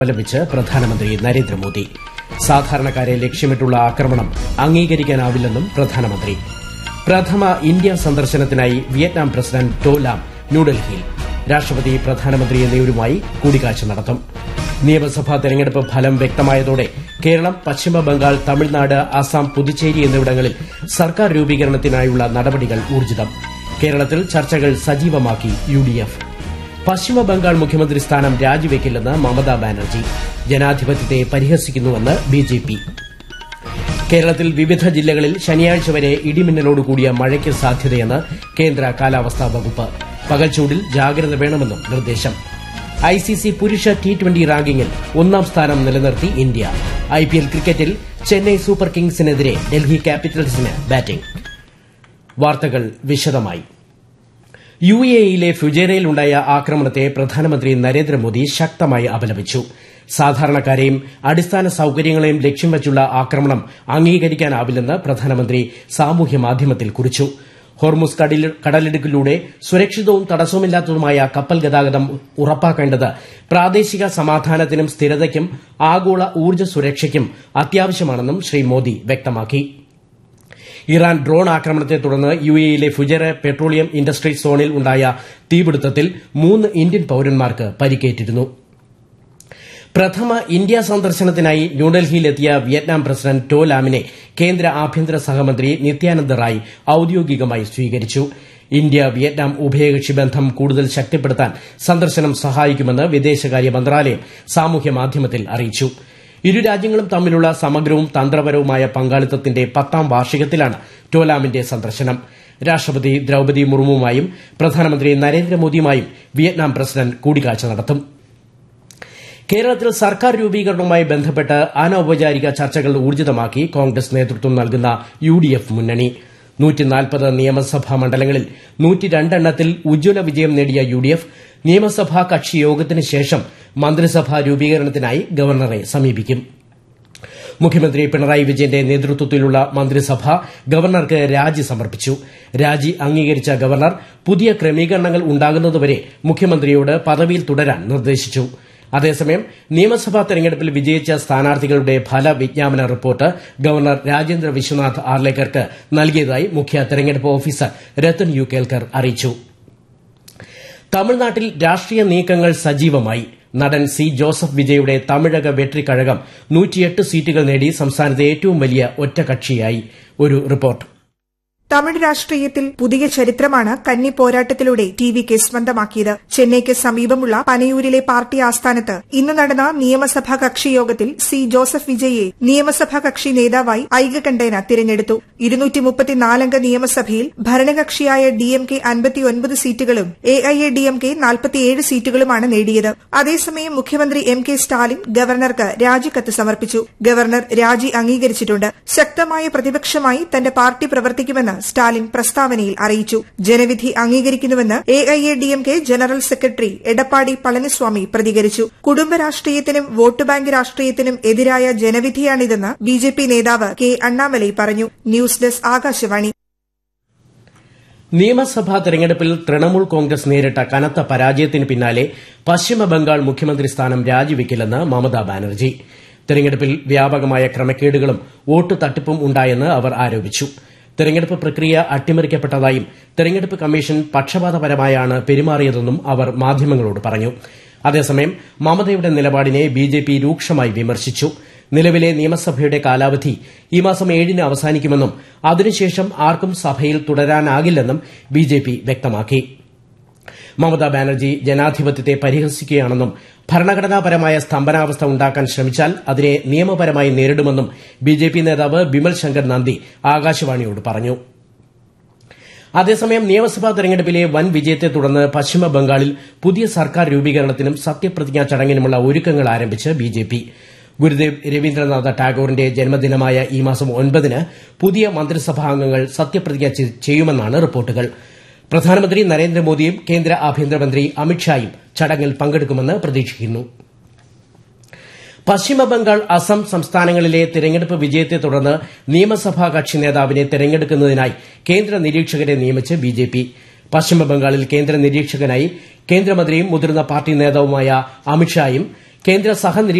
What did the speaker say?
അപലപിച്ച് പ്രധാനമന്ത്രി നരേന്ദ്രമോദി സാധാരണക്കാരെ ലക്ഷ്യമിട്ടുള്ള ആക്രമണം അംഗീകരിക്കാനാവില്ലെന്നും പ്രധാനമന്ത്രി പ്രഥമ ഇന്ത്യ സന്ദർശനത്തിനായി വിയറ്റ്നാം പ്രസിഡന്റ് ടോ ലാം ന്യൂഡൽഹിയിൽ രാഷ്ട്രപതി പ്രധാനമന്ത്രി എന്നിവരുമായി കൂടിക്കാഴ്ച നടത്തും നിയമസഭാ തെരഞ്ഞെടുപ്പ് ഫലം വ്യക്തമായതോടെ കേരളം പശ്ചിമബംഗാൾ തമിഴ്നാട് അസം പുതുച്ചേരി എന്നിവിടങ്ങളിൽ സർക്കാർ രൂപീകരണത്തിനായുള്ള നടപടികൾ ഊർജിതം കേരളത്തിൽ ചർച്ചകൾ സജീവമാക്കി യുഡിഎഫ് പശ്ചിമബംഗാൾ മുഖ്യമന്ത്രി സ്ഥാനം രാജിവെക്കില്ലെന്ന് മമതാ ബാനർജി ജനാധിപത്യത്തെ പരിഹസിക്കുന്നുവെന്ന് ബിജെപി കേരളത്തിൽ വിവിധ ജില്ലകളിൽ ശനിയാഴ്ച വരെ ഇടിമിന്നലോടുകൂടിയ മഴയ്ക്ക് സാധ്യതയെന്ന് കേന്ദ്ര കാലാവസ്ഥാ വകുപ്പ് പകൽച്ചൂടിൽ ജാഗ്രത വേണമെന്നും നിർദ്ദേശം ഐസിസി പുരുഷ ടി ട്വന്റി റാങ്കിങ്ങിൽ ഒന്നാം സ്ഥാനം നിലനിർത്തി ഇന്ത്യ ഐപിഎൽ ക്രിക്കറ്റിൽ ചെന്നൈ സൂപ്പർ കിങ്സിനെതിരെ ഡൽഹി ക്യാപിറ്റൽസിന് ബാറ്റിംഗ് വാർത്തകൾ വിശദമായി യു എ യിലെ ഫുജേറയിലുണ്ടായ ആക്രമണത്തെ പ്രധാനമന്ത്രി നരേന്ദ്രമോദി ശക്തമായി അപലപിച്ചു സാധാരണക്കാരെയും അടിസ്ഥാന സൌകര്യങ്ങളെയും ലക്ഷ്യം വച്ചുള്ള ആക്രമണം അംഗീകരിക്കാനാവില്ലെന്ന് പ്രധാനമന്ത്രി സാമൂഹ്യമാധ്യമത്തിൽ കുറിച്ചു ഹോർമുസ് കടലിടുക്കിലൂടെ സുരക്ഷിതവും തടസ്സവുമില്ലാത്തതുമായ കപ്പൽ ഗതാഗതം ഉറപ്പാക്കേണ്ടത് പ്രാദേശിക സമാധാനത്തിനും സ്ഥിരതയ്ക്കും ആഗോള ഊർജ്ജ സുരക്ഷയ്ക്കും അത്യാവശ്യമാണെന്നും ശ്രീ മോദി വ്യക്തമാക്കി ഇറാൻ ഡ്രോൺ ആക്രമണത്തെ തുടർന്ന് യു എയിലെ ഫുജറ പെട്രോളിയം ഇൻഡസ്ട്രി സോണിൽ ഉണ്ടായ തീപിടുത്തത്തിൽ മൂന്ന് ഇന്ത്യൻ പൌരന്മാർക്ക് പരിക്കേറ്റിരുന്നു പ്രഥമ ഇന്ത്യ സന്ദർശനത്തിനായി ന്യൂഡൽഹിയിലെത്തിയ വിയറ്റ്നാം പ്രസിഡന്റ് ടോ ലാമിനെ കേന്ദ്ര ആഭ്യന്തര സഹമന്ത്രി നിത്യാനന്ദ റായ് ഔദ്യോഗികമായി സ്വീകരിച്ചു ഇന്ത്യ വിയറ്റ്നാം ഉഭയകക്ഷി ബന്ധം കൂടുതൽ ശക്തിപ്പെടുത്താൻ സന്ദർശനം സഹായിക്കുമെന്ന് വിദേശകാര്യ മന്ത്രാലയം സാമൂഹ്യമാധ്യമത്തിൽ അറിയിച്ചു ഇരു രാജ്യങ്ങളും തമ്മിലുള്ള സമഗ്രവും തന്ത്രപരവുമായ പങ്കാളിത്തത്തിന്റെ പത്താം വാർഷികത്തിലാണ് ടോലാമിന്റെ സന്ദർശനം രാഷ്ട്രപതി ദ്രൌപതി മുർമുവുമായും പ്രധാനമന്ത്രി നരേന്ദ്രമോദിയുമായും വിയറ്റ്നാം പ്രസിഡന്റ് കൂടിക്കാഴ്ച നടത്തും കേരളത്തിൽ സർക്കാർ രൂപീകരണവുമായി ബന്ധപ്പെട്ട് അനൌപചാരിക ചർച്ചകൾ ഊർജിതമാക്കി കോൺഗ്രസ് നേതൃത്വം നൽകുന്ന യുഡിഎഫ് മുന്നണി നിയമസഭാ മണ്ഡലങ്ങളിൽ എണ്ണത്തിൽ ഉജ്ജ്വല വിജയം നേടിയ യുഡിഎഫ് നിയമസഭാ കക്ഷി യോഗത്തിന് ശേഷം മന്ത്രിസഭാ രൂപീകരണത്തിനായി ഗവർണറെ സമീപിക്കും മുഖ്യമന്ത്രി പിണറായി വിജയന്റെ നേതൃത്വത്തിലുള്ള മന്ത്രിസഭ ഗവർണർക്ക് രാജി സമർപ്പിച്ചു രാജി അംഗീകരിച്ച ഗവർണർ പുതിയ ക്രമീകരണങ്ങൾ ഉണ്ടാകുന്നതുവരെ മുഖ്യമന്ത്രിയോട് പദവിയിൽ തുടരാൻ നിർദ്ദേശിച്ചു അതേസമയം നിയമസഭാ തെരഞ്ഞെടുപ്പിൽ വിജയിച്ച സ്ഥാനാർത്ഥികളുടെ ഫലവിജ്ഞാപന റിപ്പോർട്ട് ഗവർണർ രാജേന്ദ്ര വിശ്വനാഥ് ആർലേക്കർക്ക് നൽകിയതായി മുഖ്യ തെരഞ്ഞെടുപ്പ് ഓഫീസർ രത്തൻ യു കേൽക്കർ അറിയിച്ചു തമിഴ്നാട്ടിൽ രാഷ്ട്രീയ നീക്കങ്ങൾ സജീവമായി നടൻ സി ജോസഫ് വിജയുടെ തമിഴക വെട്രിക്കഴകം സീറ്റുകൾ നേടി സംസ്ഥാനത്തെ ഏറ്റവും വലിയ ഒറ്റകക്ഷിയായി ഒരു റിപ്പോർട്ട് തമിഴ് രാഷ്ട്രീയത്തിൽ പുതിയ ചരിത്രമാണ് കന്നി പോരാട്ടത്തിലൂടെ ടി വി കെ സ്വന്തമാക്കിയത് ചെന്നൈക്ക് സമീപമുള്ള പനയൂരിലെ പാർട്ടി ആസ്ഥാനത്ത് ഇന്ന് നടന്ന നിയമസഭാ കക്ഷി യോഗത്തിൽ സി ജോസഫ് വിജയെ നിയമസഭാ കക്ഷി നേതാവായി ഐകകണ്ഠേന തിരഞ്ഞെടുത്തു ഇരുന്നൂറ്റിമുപ്പത്തിനാലംഗ നിയമസഭയിൽ ഭരണകക്ഷിയായ ഡി എം കെ അൻപത്തിയൊൻപത് സീറ്റുകളും A I A D M K നാൽപ്പത്തിയേഴ് സീറ്റുകളുമാണ് നേടിയത് അതേസമയം മുഖ്യമന്ത്രി എം കെ സ്റ്റാലിൻ ഗവർണർക്ക് രാജിക്കത്ത് സമർപ്പിച്ചു ഗവർണർ രാജി അംഗീകരിച്ചിട്ടുണ്ട് ശക്തമായ പ്രതിപക്ഷമായി തന്റെ പാർട്ടി പ്രവർത്തിക്കുമെന്ന് സ്റ്റാലിൻ പ്രസ്താവനയിൽ അറിയിച്ചു ജനവിധി അംഗീകരിക്കുന്നുവെന്ന് A I A D M K general secretary Edappadi Palaniswami പ്രതികരിച്ചു കുടുംബ രാഷ്ട്രീയത്തിനും വോട്ട് ബാങ്ക് രാഷ്ട്രീയത്തിനും എതിരായ ജനവിധിയാണിതെന്ന് ബി ജെ പി നേതാവ് കെ അണ്ണാമലൈ പറഞ്ഞു ന്യൂസ് ഡെസ്ക് ആകാശവാണി നിയമസഭാ തെരഞ്ഞെടുപ്പിൽ തൃണമൂൽ കോൺഗ്രസ് നേരിട്ട കനത്ത പരാജയത്തിന് പിന്നാലെ പശ്ചിമബംഗാൾ മുഖ്യമന്ത്രി സ്ഥാനം രാജിവെക്കില്ലെന്ന് മമതാ ബാനർജി തെരഞ്ഞെടുപ്പിൽ വ്യാപകമായ ക്രമക്കേടുകളും വോട്ട് തട്ടിപ്പും ഉണ്ടായെന്ന് അവർ ആരോപിച്ചു തെരഞ്ഞെടുപ്പ് പ്രക്രിയ അട്ടിമറിക്കപ്പെട്ടതായും തെരഞ്ഞെടുപ്പ് കമ്മീഷൻ പക്ഷപാതപരമായാണ് പെരുമാറിയതെന്നും അവർ മാധ്യമങ്ങളോട് പറഞ്ഞു അതേസമയം മമതയുടെ നിലപാടിനെ ബിജെപി രൂക്ഷമായി വിമർശിച്ചു നിലവിലെ നിയമസഭയുടെ കാലാവധി ഈ മാസം ഏഴിന് അവസാനിക്കുമെന്നും അതിനുശേഷം ആർക്കും സഭയിൽ തുടരാനാകില്ലെന്നും ബിജെപി വ്യക്തമാക്കി മമതാ ബാനർജി ജനാധിപത്യത്തെ പരിഹസിക്കുകയാണെന്നും ഭരണഘടനാപരമായ സ്തംഭനാവസ്ഥ ഉണ്ടാക്കാൻ ശ്രമിച്ചാൽ അതിനെ നിയമപരമായി നേരിടുമെന്നും ബിജെപി നേതാവ് ബിമൽ ശങ്കർ നന്ദി ആകാശവാണിയോട് പറഞ്ഞു അതേസമയം നിയമസഭാ തെരഞ്ഞെടുപ്പിലെ വൻ വിജയത്തെ തുടർന്ന് പശ്ചിമബംഗാളിൽ പുതിയ സർക്കാർ രൂപീകരണത്തിനും സത്യപ്രതിജ്ഞാ ചടങ്ങിനുമുള്ള ഒരുക്കങ്ങൾ ആരംഭിച്ച് ബിജെപി ഗുരുദേവ് രവീന്ദ്രനാഥ ടാഗോറിന്റെ ജന്മദിനമായ ഈ മാസം ഒൻപതിന് പുതിയ മന്ത്രിസഭാംഗങ്ങൾ സത്യപ്രതിജ്ഞ ചെയ്യുമെന്നാണ് റിപ്പോർട്ടുകൾ പ്രധാനമന്ത്രി നരേന്ദ്രമോദിയും കേന്ദ്ര ആഭ്യന്തരമന്ത്രി അമിത്ഷായും ചടങ്ങിൽ പങ്കെടുക്കുമെന്ന് പ്രതീക്ഷിക്കുന്നു പശ്ചിമബംഗാൾ അസം സംസ്ഥാനങ്ങളിലെ തെരഞ്ഞെടുപ്പ് വിജയത്തെ തുടർന്ന് നിയമസഭാ കക്ഷി നേതാവിനെ തെരഞ്ഞെടുക്കുന്നതിനായി കേന്ദ്ര നിരീക്ഷകരെ നിയമിച്ച് ബിജെപി പശ്ചിമബംഗാളിൽ കേന്ദ്ര നിരീക്ഷകനായി കേന്ദ്രമന്ത്രിയും മുതിർന്ന പാർട്ടി നേതാവുമായ അമിത്ഷായും കേന്ദ്ര സഹനിരീ